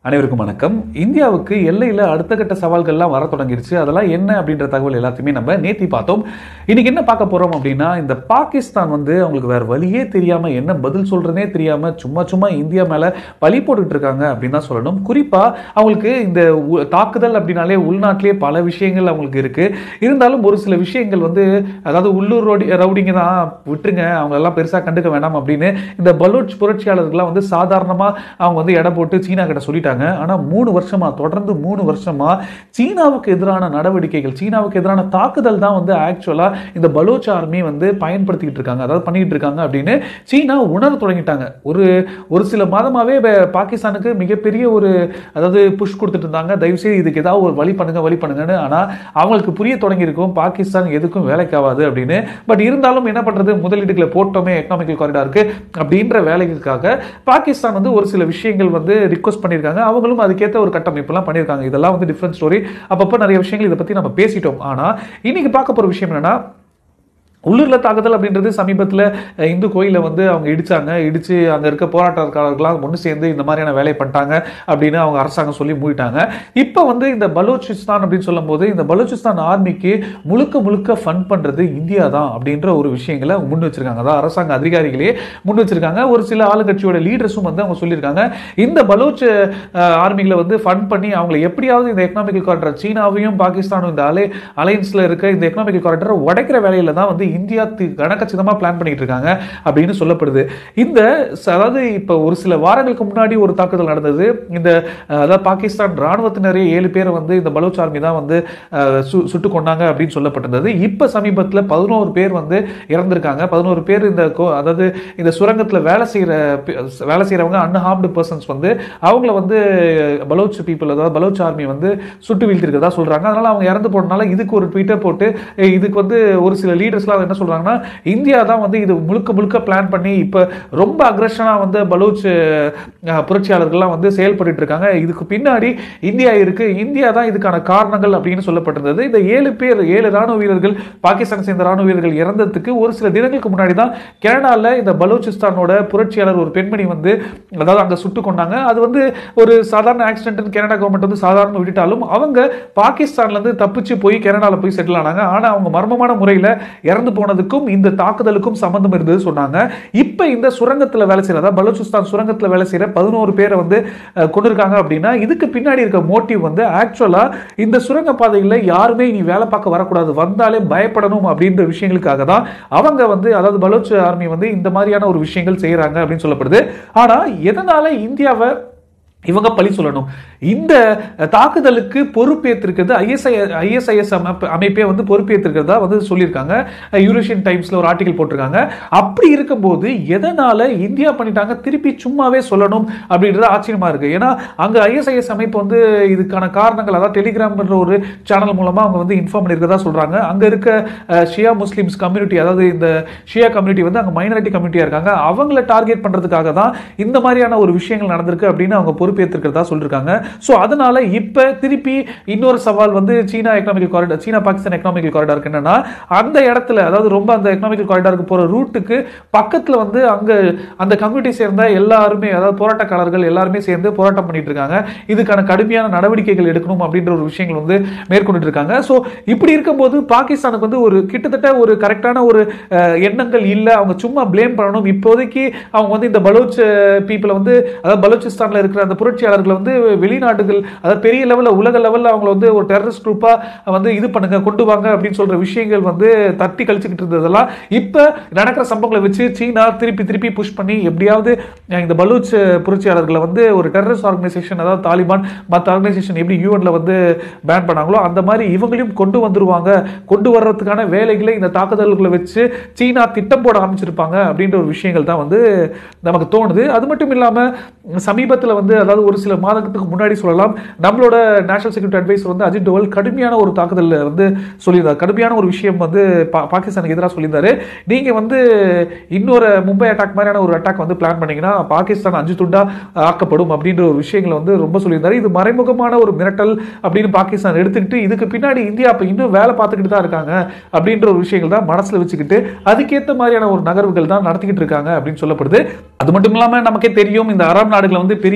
அனைவருக்கும் வணக்கம் இந்தியாவுக்கு எல்லையில் அடுத்த கட்ட சவால்கள்லாம் வர தொடங்கிருச்சு அதெல்லாம் என்ன அப்படின்ற தகவல் எல்லாத்தையுமே நம்ம நேத்தி பார்த்தோம் இன்னைக்கு என்ன பார்க்க போறோம் அப்படின்னா இந்த பாகிஸ்தான் வந்து அவங்களுக்கு வேற வழியே தெரியாம என்ன பதில் சொல்றதே தெரியாம சும்மா சும்மா இந்தியா மேல பழி போட்டுட்டு இருக்காங்க அப்படின்னு தான் சொல்லணும் குறிப்பா அவங்களுக்கு இந்த உ- தாக்குதல் அப்படின்னாலே உள்நாட்டிலேயே பல விஷயங்கள் அவங்களுக்கு இருக்கு இருந்தாலும் ஒரு சில விஷயங்கள் வந்து அதாவது உள்ளூர் ரவுடி ரவுடிங்க தான் விட்டுருங்க அவங்க எல்லாம் பெருசா கண்டுக்க வேண்டாம் அப்படின்னு இந்த பலூச் புரட்சியாளர்கள்லாம் வந்து சாதாரணமா அவங்க வந்து எடை போட்டு சீனா கிட்ட சொல்லிட்டாங்க ஆனா மூணு வருஷமா தொடர்ந்து மூணு வருஷமா சீனாவுக்கு எதிரான நடவடிக்கைகள் சீனாவுக்கு எதிரான தாக்குதல் தான் வந்து ஆக்சுவலா இந்த பலூச் ஆர்மி வந்து பயன்படுத்திக்கிட்டு இருக்காங்க அதாவது பண்ணிட்டு இருக்காங்க அப்படின்னு சீனா உணர தொடங்கிட்டாங்க ஒரு ஒரு சில மாதமாவே ப- பாகிஸ்தானுக்கு மிகப்பெரிய ஒரு அதாவது புஷ் கொடுத்துட்டு இருந்தாங்க தயவு செய்து இதுக்கு ஏதாவது ஒரு வழி பண்ணுங்க வழி பண்ணுங்கன்னு ஆனா அவங்களுக்கு புரிய தொடங்கி இருக்கும் பாகிஸ்தான் எதுக்கும் வேலைக்கு ஆகாது அப்படின்னு பட் இருந்தாலும் என்ன பண்றது முதலீடுகளை போட்டோமே எக்கனாமிக்கல் காரிடாருக்கு அப்படின்ற வேலைகளுக்காக பாகிஸ்தான் வந்து ஒரு சில விஷயங்கள் வந்து ரிக்வஸ்ட் பண்ணியிருக்காங்க அவங்களும் அதுக்கேற்ற ஒரு கட்டமைப்புலாம் பண்ணியிருக்காங்க இதெல்லாம் வந்து டிஃப்ரெண்ட் ஸ்டோரி அப்பப்போ நிறைய விஷயங்கள் இதை பத்தி நம்ம பேசிட்டோம் ஆனா இன்னைக்கு பார்க்க போற விஷயம் என்னன்னா உள்ளூர்ல தாக்குதல் அப்படின்றது சமீபத்தில் இந்து கோயிலை வந்து அவங்க இடிச்சாங்க இடிச்சு அங்க இருக்க போராட்டக்காரர்கள்லாம் ஒன்று சேர்ந்து இந்த மாதிரியான வேலையை பண்ணிட்டாங்க அப்படின்னு அவங்க அரசாங்கம் சொல்லி மூடிட்டாங்க இப்போ வந்து இந்த பலூச்சிஸ்தான் அப்படின்னு சொல்லும்போது இந்த பலூச்சிஸ்தான் ஆர்மிக்கு முழுக்க முழுக்க ஃபண்ட் பண்றது இந்தியா தான் அப்படின்ற ஒரு விஷயங்களை முன் வச்சிருக்காங்க அதாவது அரசாங்க அதிகாரிகளே முன் வச்சிருக்காங்க ஒரு சில ஆளுங்கட்சியோட லீடர்ஸும் வந்து அவங்க சொல்லியிருக்காங்க இந்த பலூச் ஆர்மிகளை வந்து ஃபண்ட் பண்ணி அவங்களை எப்படியாவது இந்த எக்கனாமிக்கல் காரிடர் சீனாவையும் பாகிஸ்தானும் இந்த அலை அலைன்ஸ்ல இருக்க இந்த எக்கனாமிக்கல் காரிடரை உடைக்கிற வேலையில தான் வந்து இந்தியா தி- கனக்கச்சிதமா பிளான் பண்ணிட்டு இருக்காங்க அப்படின்னு சொல்லப்படுது இந்த ச- அதாவது இப்ப ஒரு சில வாரங்களுக்கு முன்னாடி ஒரு தாக்குதல் நடந்தது இந்த அஹ், அதாவது பாகிஸ்தான் ராணுவத்தினரே ஏழு பேரை வந்து இந்த பலூச் ஆர்மி தான் வந்து அஹ், சு- சுட்டு கொண்டாங்க அப்படின்னு சொல்லப்பட்டிருந்தது இப்ப சமீபத்துல பதினோரு பேர் வந்து இறந்திருக்காங்க பதினோரு பேர் இந்த கோ- அதாவது இந்த சுரங்கத்துல வேலை செய்யற பி- வேலை செய்யறவங்க அன்ஹார்ம்டு பர்சன்ஸ் வந்து அவங்கள வந்து பலோச் பீப்புள் அதாவது பலோச் ஆர்மி வந்து சுட்டு வீழ்த்திருக்கிறதா சொல்றாங்க அதனால அவங்க இறந்து போனனால இதுக்கு ஒரு ட்விட்டர் போட்டு "ஏய், இதுக்கு வந்து ஒரு சில லீடர்ஸ்லாம் என்ன சொல்றாங்கன்னா இந்தியா தான் வந்து இது முழுக்க முழுக்க பிளான் பண்ணி இப்ப ரொம்ப அக்ரஷனா வந்து பலோச் அஹ், புரட்சியாளர்கள்லாம் வந்து செயல்பட்டு இருக்காங்க இதுக்கு பின்னாடி இந்தியா இருக்கு இந்தியா தான் இதுக்கான காரணங்கள் அப்படின்னு சொல்லப்பட்டிருந்தது இந்த ஏழு பேர் ஏழு ராணுவ வீரர்கள் பாகிஸ்தான் சேர்ந்த ராணுவ வீரர்கள் இறந்ததுக்கு ஒரு சில தினங்களுக்கு முன்னாடி தான் கனடால இந்த பலூச்சிஸ்தானோட புரட்சியாளர் ஒரு பெண்மணி வந்து அதாவது அங்க சுட்டு கொண்டாங்க அது வந்து ஒரு சாதாரண ஆக்சிடென்ட் கனடா கவர்மெண்ட் வந்து சாதாரண விட்டுட்டாலும் அவங்க பாகிஸ்தான்ல இருந்து தப்பிச்சு போய் கனடால போய் செட்டில் ஆனாங்க ஆனா அவங்க மர்மமான முறையில இறந்து போனதுக்கும் இந்த தாக்குதலுக்கும் சம்பந்தம் இருந்தது சொன்னாங்க இப்ப இந்த சுரங்கத்துல வேலை செய்யறதா பலூச்சிஸ்தான் சுரங்கத்துல வேலை செய்யற பதினோரு பேரை வந்து அஹ், கொண்டிருக்காங்க அப்படின்னா இதுக்கு பின்னாடி இருக்க மோட்டிவ் வந்து ஆக்சுவலா இந்த சுரங்க பாதையில யாருமே இனி வேலை பார்க்க வரக்கூடாது வந்தாலே பயப்படணும் அப்படின்ற விஷயங்களுக்காக தான் அவங்க வந்து அதாவது பலூச் ஆர்மி வந்து இந்த மாதிரியான ஒரு விஷயங்கள் செய்யறாங்க அப்படின்னு சொல்லப்படுது ஆனா எதனால இந்தியாவை இவங்க பழி சொல்லணும் இந்த தாக்குதலுக்கு பொறுப்பேற்றிருக்கிறது ஐஎஸ்ஐ ஐஎஸ்ஐஎஸ் அமைப்பு அமைப்பே வந்து பொறுப்பேற்றிருக்கிறதா வந்து சொல்லியிருக்காங்க யூரோஷியன் டைம்ஸ்ல ஒரு ஆர்டிகல் போட்டிருக்காங்க அப்படி இருக்கும்போது எதனால இந்தியா பண்ணிட்டாங்க திருப்பி சும்மாவே சொல்லணும் அப்படின்றது ஆச்சரியமா இருக்கு ஏன்னா அங்க ஐஎஸ்ஐஎஸ் அமைப்பு வந்து இதுக்கான காரணங்கள் அதாவது டெலிகிராம்ன்ற ஒரு சேனல் மூலமா அவங்க வந்து இன்ஃபார்ம் பண்ணியிருக்கதா சொல்றாங்க அங்க இருக்க அஹ், ஷியா முஸ்லிம்ஸ் கம்யூனிட்டி அதாவது இந்த ஷியா கம்யூனிட்டி வந்து அங்க மைனாரிட்டி கம்யூனிட்டியா இருக்காங்க அவங்கள டார்கெட் பண்றதுக்காக தான் இந்த மாதிரியான ஒரு விஷயங்கள் நடந்திருக்கு அப்படின்னு அவங்க பொறுப்பேற்றிருக்கிறதா சொல்லிருக்காங்க ஸோ அதனால இப்ப திருப்பி இன்னொரு சவால் வந்து சீனா எக்கனாமிக்கல் காரிடார் சீனா பாகிஸ்தான் எக்கனாமிக்கல் காரிடாருக்கு என்னன்னா அந்த இடத்துல அதாவது ரொம்ப அந்த எக்கனாமிக்கல் காரிடாருக்கு போற ரூட்டுக்கு பக்கத்துல வந்து அங்க அந்த கம்யூனிட்டி சேர்ந்த எல்லாருமே அதாவது போராட்டக்காரர்கள் எல்லாருமே சேர்ந்து போராட்டம் பண்ணிட்டு இருக்காங்க இதுக்கான கடுமையான நடவடிக்கைகள் எடுக்கணும் அப்படின்ற ஒரு விஷயங்கள் வந்து மேற்கொண்டுட்டு இருக்காங்க ஸோ இப்படி இருக்கும்போது பாகிஸ்தானுக்கு வந்து ஒரு கிட்டத்தட்ட ஒரு கரெக்டான ஒரு அஹ், எண்ணங்கள் இல்லை அவங்க சும்மா ப்ளேம் பண்ணணும் இப்போதைக்கு அவங்க வந்து இந்த பலூச் பீப்புளை வந்து அதாவது பலூச்சிஸ்தான்ல இருக்கிற அந்த புரட்சியாளர்களை வந்து வெளிநாடுகள் அதாவது பெரிய லெவலில் உலக லெவலில் அவங்கள வந்து ஒரு டெரரிஸ்ட் குரூப்பா வந்து இது பண்ணுங்க கொண்டு வாங்க அப்படின்னு சொல்ற விஷயங்கள் வந்து தட்டி கழிச்சுக்கிட்டு இருந்ததெல்லாம் இப்போ நடக்கிற சம்பவங்களை வச்சு சீனா திருப்பி திருப்பி புஷ் பண்ணி எப்படியாவது அஹ், இந்த பலூச் புரட்சியாளர்களை வந்து ஒரு டெரரிஸ்ட் ஆர்கனைசேஷன் அதாவது தாலிபான் மற்ற ஆர்கனைசேஷன் எப்படி யூஎன்ல வந்து பேன் பண்ணாங்களோ அந்த மாதிரி இவங்களையும் கொண்டு வந்துருவாங்க கொண்டு வர்றதுக்கான வேலைகளை இந்த தாக்குதல்களை வச்சு சீனா திட்டம் போட ஆரம்பிச்சிருப்பாங்க அப்படின்ற ஒரு விஷயங்கள் தான் வந்து நமக்கு தோணுது அது மட்டும் இல்லாம சமீபத்தில் வந்து அதாவது ஒரு சில மாதத்துக்கு முன்னாடி சொல்லலாம் நம்மளோட நேஷனல் செக்யூரிட்டி அட்வைசர் வந்து அஜித் டோவல் கடுமையான ஒரு தாக்குதல் வந்து சொல்லியிருந்தார் கடுமையான ஒரு விஷயம் வந்து பா- பாகிஸ்தானுக்கு எதிராக சொல்லியிருந்தாரு நீங்க வந்து இன்னொரு மும்பை அட்டாக் மாதிரியான ஒரு அட்டாக் வந்து பிளான் பண்ணீங்கன்னா பாகிஸ்தான் அஞ்சு துண்டா ஆக்கப்படும் அப்படின்ற ஒரு விஷயங்களை வந்து ரொம்ப சொல்லியிருந்தாரு இது மறைமுகமான ஒரு மிரட்டல் அப்படின்னு பாகிஸ்தான் எடுத்துக்கிட்டு இதுக்கு பின்னாடி இந்தியா இப்ப இன்னும் வேலை பார்த்துக்கிட்டு தான் இருக்காங்க அப்படின்ற ஒரு விஷயங்கள் தான் மனசுல வச்சுக்கிட்டு அதுக்கேற்ற மாதிரியான ஒரு நகர்வுகள் தான் நடத்திக்கிட்டு இருக்காங்க அப்படின்னு சொல்லப்படுது அது மட்டும் இல்லாம நமக்கே தெரியும் இந்த அரபு நாடுகளை வந்து பெரிய லெவலில் பக்கத்து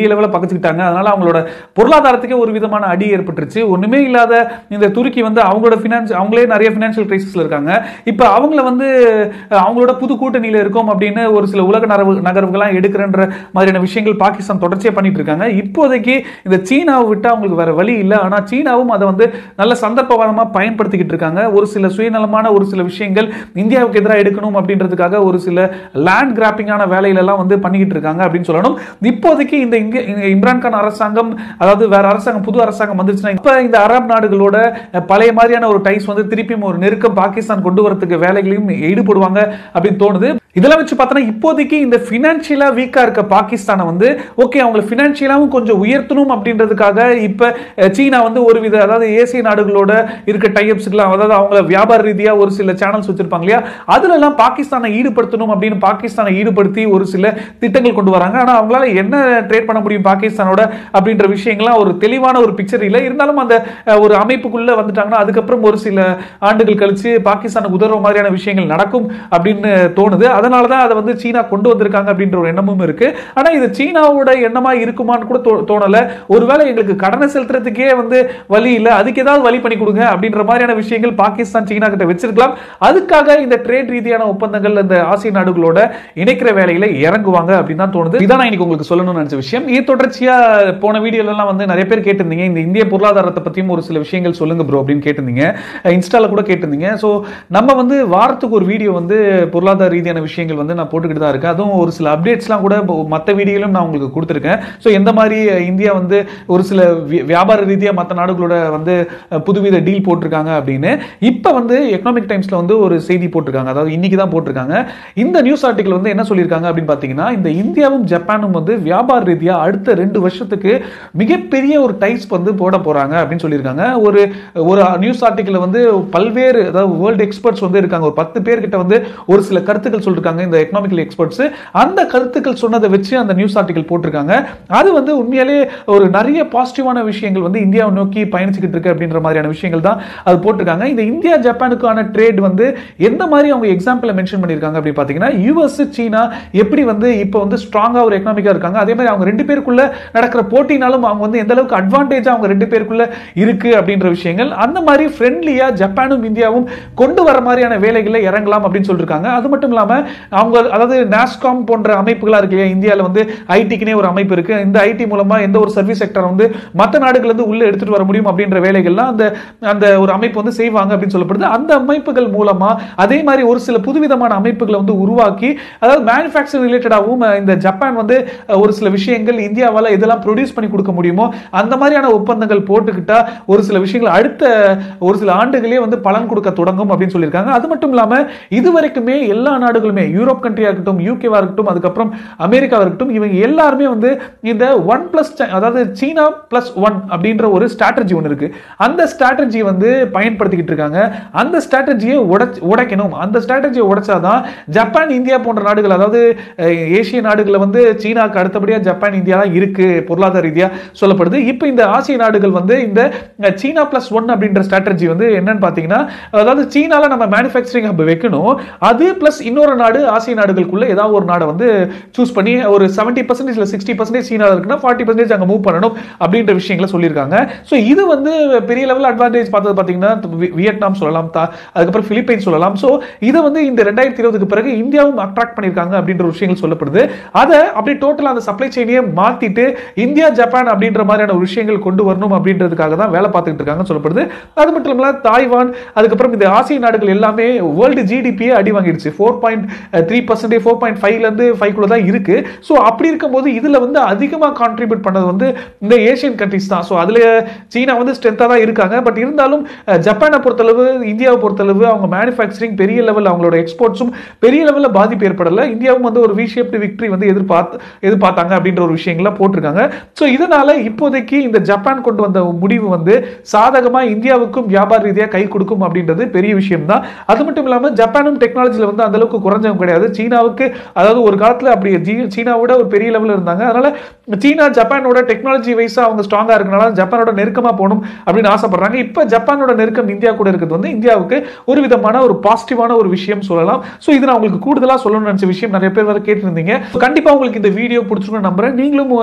பகைச்சுக்கிட்டாங்க அதனால அவங்களோட பொருளாதாரத்துக்கே ஒரு விதமான அடி ஏற்பட்டுருச்சு ஒண்ணுமே இல்லாத இந்த துருக்கி வந்து அவங்களோட ஃபினான்ஸ் அவங்களே நிறைய ஃபினான்ஷியல் கிரைசிஸ்ல இருக்காங்க இப்போ அவங்கள வந்து அஹ், அவங்களோட புது கூட்டணியில இருக்கோம் அப்படின்னு ஒரு சில உலக நகர்வு நகர்வுகள்லாம் எடுக்கிறன்ற மாதிரியான விஷயங்கள் பாகிஸ்தான் தொடர்ச்சியா பண்ணிட்டு இருக்காங்க இப்போதைக்கு இந்த சீனாவை விட்டு அவங்களுக்கு வேற வழி இல்லை ஆனா சீனாவும் அதை வந்து நல்ல சந்தர்ப்பவாதமா பயன்படுத்திக்கிட்டு இருக்காங்க ஒரு சில சுயநலமான ஒரு சில விஷயங்கள் இந்தியாவுக்கு எதிராக எடுக்கணும் அப்படின்றதுக்காக ஒரு சில லேண்ட் கிராப்பிங்கான வேலையில எல்லாம் வந்து பண்ணிக்கிட்டு இருக்காங்க அப்படின்னு சொல்லணும் இப்போதைக்கு இந்த இங்க இங்க இம்ரான்கான் அரசாங்கம் அதாவது வேற அரசாங்கம் புது அரசாங்கம் வந்துச்சுன்னா இப்ப இந்த அரப் நாடுகளோட அஹ், பழைய மாதிரியான ஒரு டைஸ் வந்து திருப்பியும் ஒரு நெருக்கம் பாகிஸ்தான் கொண்டு வரதுக்கு வேலைகளையும் ஈடுபடுவாங்க அப்படின்னு தோணுது இதெல்லாம் வச்சு பார்த்தோன்னா இப்போதைக்கு இந்த ஃபினான்ஷியலா வீக்கா இருக்க பாகிஸ்தானை வந்து ஓகே அவங்களை ஃபினான்ஷியலாவும் கொஞ்சம் உயர்த்தணும் அப்படின்றதுக்காக இப்ப அஹ், சீனா வந்து ஒரு வித அதாவது ஏசிய நாடுகளோட இருக்க டைப்ஸ்க்குலாம் அதாவது அவங்க வியாபார ரீதியா ஒரு சில சேனல்ஸ் வச்சிருப்பாங்க இல்லையா அதுல எல்லாம் பாகிஸ்தானை ஈடுபடுத்தணும் அப்படின்னு பாகிஸ்தானை ஈடுபடுத்தி ஒரு சில திட்டங்கள் கொண்டு வராங்க ஆனா அவங்களால என்ன ட்ரேட் பண்ண முடியும் பாகிஸ்தானோட அப்படின்ற விஷயங்கள்லாம் ஒரு தெளிவான ஒரு பிக்சர் இல்லை இருந்தாலும் அந்த அஹ், ஒரு அமைப்புக்குள்ள வந்துட்டாங்கன்னா அதுக்கப்புறம் ஒரு சில ஆண்டுகள் கழிச்சு பாகிஸ்தானுக்கு உதவுற மாதிரியான விஷயங்கள் நடக்கும் அப்படின்னு தோணுது அதனால தான் அதை வந்து சீனா கொண்டு வந்திருக்காங்க அப்படின்ற ஒரு எண்ணமும் இருக்கு ஆனா இது சீனாவோட எண்ணமா இருக்குமான்னு கூட தோ- தோணல ஒருவேளை எங்களுக்கு கடனை செலுத்துறதுக்கே வந்து வழி இல்லை அதுக்கு ஏதாவது வழி பண்ணி கொடுங்க அப்படின்ற மாதிரியான விஷயங்கள் பாகிஸ்தான் சீனா கிட்ட வச்சிருக்கலாம் அதுக்காக இந்த ட்ரேட் ரீதியான ஒப்பந்தங்கள் இந்த ஆசிய நாடுகளோட இணைக்கிற வேலையில இறங்குவாங்க அப்படின்னு தான் தோணுது இதான் நான் இன்னைக்கு உங்களுக்கு சொல்லணும்னு நினைச்ச விஷயம் இது தொடர்ச்சியா போன வீடியோல எல்லாம் வந்து நிறைய பேர் கேட்டிருந்தீங்க இந்த இந்திய பொருளாதாரத்தை பத்தியும் ஒரு சில விஷயங்கள் சொல்லுங்க ப்ரோ அப்படின்னு கேட்டிருந்தீங்க இன்ஸ்டால கூட கேட்டிருந்தீங்க ஸோ நம்ம வந்து வாரத்துக்கு ஒரு வீடியோ வந்து பொருளாதார ரீதியான விஷயங்கள் வந்து நான் போட்டுக்கிட்டு தான் இருக்கேன் அதுவும் ஒரு சில அப்டேட்ஸ்லாம் கூட மற்ற வீடியோலும் நான் உங்களுக்கு கொடுத்துருக்கேன் ஸோ எந்த மாதிரி இந்தியா வந்து ஒரு சில வி- வியாபார ரீதியாக மற்ற நாடுகளோட வந்து அஹ், புதுவித டீல் போட்டிருக்காங்க அப்படின்னு இப்போ வந்து எக்கனாமிக் டைம்ஸ்ல வந்து ஒரு செய்தி போட்டிருக்காங்க அதாவது இன்னைக்கு தான் போட்டிருக்காங்க இந்த நியூஸ் ஆர்டிகல் வந்து என்ன சொல்லியிருக்காங்க அப்படின்னு பார்த்தீங்கன்னா இந்த இந்தியாவும் ஜப்பானும் வந்து வியாபார ரீதியாக அடுத்த ரெண்டு வருஷத்துக்கு மிகப்பெரிய ஒரு டைஸ் வந்து போட போறாங்க அப்படின்னு சொல்லியிருக்காங்க ஒரு ஒரு நியூஸ் ஆர்டிக்கல் வந்து பல்வேறு அதாவது வேர்ல்டு எக்ஸ்பர்ட்ஸ் வந்து இருக்காங்க ஒரு பத்து பேர்கிட்ட வந்து ஒரு சில கருத்துக்கள் சொல்லிருக்காங்க இந்த எக்கனாமிக்கல் எக்ஸ்பர்ட்ஸ் அந்த கருத்துக்கள் சொன்னதை வச்சு அந்த நியூஸ் ஆர்டிக்கல் போட்டிருக்காங்க அது வந்து உண்மையாலே ஒரு நிறைய பாசிட்டிவான விஷயங்கள் வந்து இந்தியாவை நோக்கி பயணிச்சுக்கிட்டு இருக்கு அப்படின்ற மாதிரியான விஷயங்கள் தான் அது போட்டிருக்காங்க இந்த இந்தியா ஜப்பானுக்கான ட்ரேட் வந்து எந்த மாதிரி அவங்க எக்ஸாம்பிள் மென்ஷன் பண்ணியிருக்காங்க அப்படின்னு பார்த்தீங்கன்னா யூஎஸ் சீனா எப்படி வந்து இப்போ வந்து ஸ்ட்ராங்கா ஒரு எக்கனாமிக்கா இருக்காங்க அதே மாதிரி அவங்க ரெண்டு பேருக்குள்ள நடக்கிற போட்டினாலும் அவங்க வந்து எந்த அளவுக்கு அட்வான்டேஜா அவங்க ரெண்டு பேருக்குள்ள இருக்கு அப்படின்ற விஷயங்கள் அந்த மாதிரி ஃப்ரெண்ட்லியா ஜப்பானும் இந்தியாவும் கொண்டு வர மாதிரியான வேலைகளை இறங்கலாம் அப்படின்னு சொல்லியிருக்காங்க அது மட்டும் இல்லாம அவங்க அதாவது நாஸ்காம் போன்ற அமைப்புகளா இருக்கு இல்லையா இந்தியாவில் வந்து ஐடிக்குனே ஒரு அமைப்பு இருக்கு இந்த ஐடி மூலமா எந்த ஒரு சர்வீஸ் செக்டர் வந்து மற்ற நாடுகள் இருந்து உள்ள எடுத்துட்டு வர முடியும் அப்படின்ற வேலைகள்லாம் அந்த அந்த ஒரு அமைப்பு வந்து செய்வாங்க அப்படின்னு சொல்லப்படுது அந்த அமைப்புகள் மூலமா அதே மாதிரி ஒரு சில புதுவிதமான அமைப்புகளை வந்து உருவாக்கி அதாவது மேனுஃபேக்சர் ரிலேட்டடாகவும் இந்த ஜப்பான் வந்து அஹ், ஒரு சில விஷயங்கள் இந்தியாவால இதெல்லாம் ப்ரொடியூஸ் பண்ணி கொடுக்க முடியுமோ அந்த மாதிரியான ஒப்பந்தங்கள் போட்டுக்கிட்டா ஒரு சில விஷயங்கள் அடுத்த ஒரு சில ஆண்டுகளே வந்து பலன் கொடுக்க தொடங்கும் அப்படின்னு சொல்லியிருக்காங்க அது மட்டும் இல்லாம இதுவரைக்குமே எல்லா நாடுகளுமே யூரோப் கண்ட்ரியா இருக்கட்டும் யூகேவா இருக்கட்டும் அதுக்கப்புறம் அமெரிக்காவா இருக்கட்டும் இவங்க எல்லாருமே வந்து இந்த ஒன் பிளஸ் அதாவது சீனா பிளஸ் ஒன் அப்படின்ற ஒரு ஸ்ட்ராட்டஜி ஒன்று இருக்கு அந்த ஸ்ட்ராட்டஜி வந்து பயன்படுத்திக்கிட்டு இருக்காங்க அந்த ஸ்ட்ராட்டஜியை உடைச்சு உடைக்கணும் அந்த ஸ்ட்ராட்டஜியை உடைச்சாதான் ஜப்பான் இந்தியா போன்ற நாடுகள் அதாவது அஹ், ஏசிய நாடுகளை வந்து சீனாக்கு அடுத்தபடியா ஜப்பான் இந்தியா தான் இருக்கு பொருளாதார ரீதியா சொல்லப்படுது இப்போ இந்த ஆசிய நாடுகள் வந்து இந்த அஹ், சீனா பிளஸ் ஒன் அப்படின்ற ஸ்ட்ராட்டஜி வந்து என்னன்னு பார்த்தீங்கன்னா அதாவது சீனால நம்ம மேனுஃபேக்சரிங் ஹப் வைக்கணும் அது பிளஸ் இன்னொரு நாடு ஆசிய நாடுகளுக்குள்ள ஏதாவது ஒரு நாடை வந்து சூஸ் பண்ணி ஒரு செவன்டி பர்சன்டேஜ் இல்லை சிக்ஸ்டி பர்சன்டேஜ் சீனா இருக்குன்னா ஃபார்ட்டி பர்சன்டேஜ் அங்கே மூவ் பண்ணணும் அப்படின்ற விஷயங்களை சொல்லியிருக்காங்க ஸோ இது வந்து பெரிய லெவல் அட்வான்டேஜ் பார்த்தது பார்த்தீங்கன்னா வி- வியட்நாம் சொல்லலாம் தா- அதுக்கப்புறம் பிலிப்பைன்ஸ் சொல்லலாம் ஸோ இதை வந்து இந்த ரெண்டாயிரத்தி இருபதுக்கு பிறகு இந்தியாவும் அட்ராக்ட் பண்ணியிருக்காங்க அப்படின்ற விஷயங்கள் சொல்லப்படுது அதை அப்படியே டோட்டலாக அந்த சப்ளை செயினையே மாத்திட்டு இந்தியா ஜப்பான் அப்படின்ற மாதிரியான ஒரு விஷயங்கள் கொண்டு வரணும் அப்படின்றதுக்காக தான் வேலை பார்த்துக்கிட்டு இருக்காங்கன்னு சொல்லப்படுது அது மட்டும் இல்லாமல் தாய்வான் அதுக்கப்புறம் இந்த ஆசிய நாடுகள் எல்லாமே வேர்ல்டு ஜிடிபியே அடி வாங்கிடுச்சு four point three percentage four point ஃபைவ்லேருந்து ஃபைவ்க்குள்ள தான் இருக்கு ஸோ அப்படி இருக்கும்போது இதில் வந்து அதிகமாக கான்ட்ரிபியூட் பண்ணது வந்து இந்த ஏஷியன் கண்ட்ரிஸ் தான் ஸோ அதில் சீனா வந்து ஸ்ட்ரென்த்தாக தான் இருக்காங்க பட் இருந்தாலும் அஹ், ஜப்பானை பொறுத்தளவு இந்தியாவை பொறுத்தளவு அவங்க மேனுஃபேக்சரிங் பெரிய லெவலில் அவங்களோட எக்ஸ்போர்ட்ஸும் பெரிய லெவலில் பாதிப்பு ஏற்படலை இந்தியாவும் வந்து ஒரு வி ஷேப்டு விக்டரி வந்து எதிர்பார்த்து எதிர்பார்த்தாங்க அப்படின்ற ஒரு விஷயங்கள்லாம் போட்டிருக்காங்க ஸோ இதனால இப்போதைக்கு இந்த ஜப்பான் கொண்டு வந்த முடிவு வந்து சாதகமா இந்தியாவுக்கும் வியாபார ரீதியாக கை கொடுக்கும் அப்படின்றது பெரிய விஷயம் தான் அது மட்டும் இல்லாமல் ஜப்பானும் டெக்னாலஜியில் வந்து அந்த அளவுக்கு குறைஞ்சவங்க கிடையாது சீனாவுக்கு அதாவது ஒரு காலத்தில் அப்படி ஜீ- சீனாவோட ஒரு பெரிய லெவலில் இருந்தாங்க அதனால சீனா ஜப்பானோட டெக்னாலஜி வைஸா அவங்க ஸ்ட்ராங்கா இருக்கனால ஜப்பானோட நெருக்கமா போகணும் அப்படின்னு ஆசைப்படுறாங்க இப்போ ஜப்பானோட நெருக்கம் இந்தியா கூட இருக்கிறது வந்து இந்தியாவுக்கு ஒரு விதமான ஒரு பாசிட்டிவான ஒரு விஷயம் சொல்லலாம் ஸோ இது நான் உங்களுக்கு கூடுதலாக சொல்லணும்னு நினைச்ச விஷயம் நிறைய பேர் வர கேட்டிருந்தீங்க So, கண்டிப்பா உங்களுக்கு இந்த வீடியோ பிடிச்சிருக்கும் நம்புறேன் நீங்களும்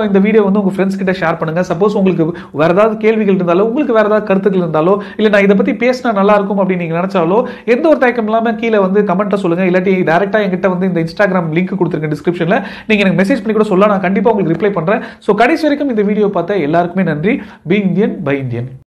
இந்த வீடியோ வந்து உங்க ஃப்ரெண்ட்ஸ் கிட்ட ஷேர் பண்ணுங்க சப்போஸ் உங்களுக்கு வேற ஏதாவது கேள்விகள் இருந்தாலோ உங்களுக்கு வேற ஏதாவது கருத்துக்கள் இருந்தாலோ இல்ல நான் இதை பத்தி பேசினா நல்லா இருக்கும் அப்படின்னு நீங்க நினைச்சாலோ எந்த ஒரு தயக்கம் இல்லாம கீழே வந்து கமெண்ட்டை சொல்லுங்க இல்லாட்டி டேரக்டா என்கிட்ட வந்து இந்த இன்ஸ்டாகிராம் லிங்க் கொடுத்துருக்கேன் டிஸ்கிரிப்ஷன்ல நீங்க எனக்கு மெசேஜ் பண்ணி கூட சொல்லலாம் நான் கண்டிப்பா உங்களுக்கு ரிப்ளை பண்றேன் ஸோ கடைசி வரைக்கும் இந்த வீடியோ பார்த்த எல்லாருக்குமே நன்றி பி இந்தியன் பை இந்தியன்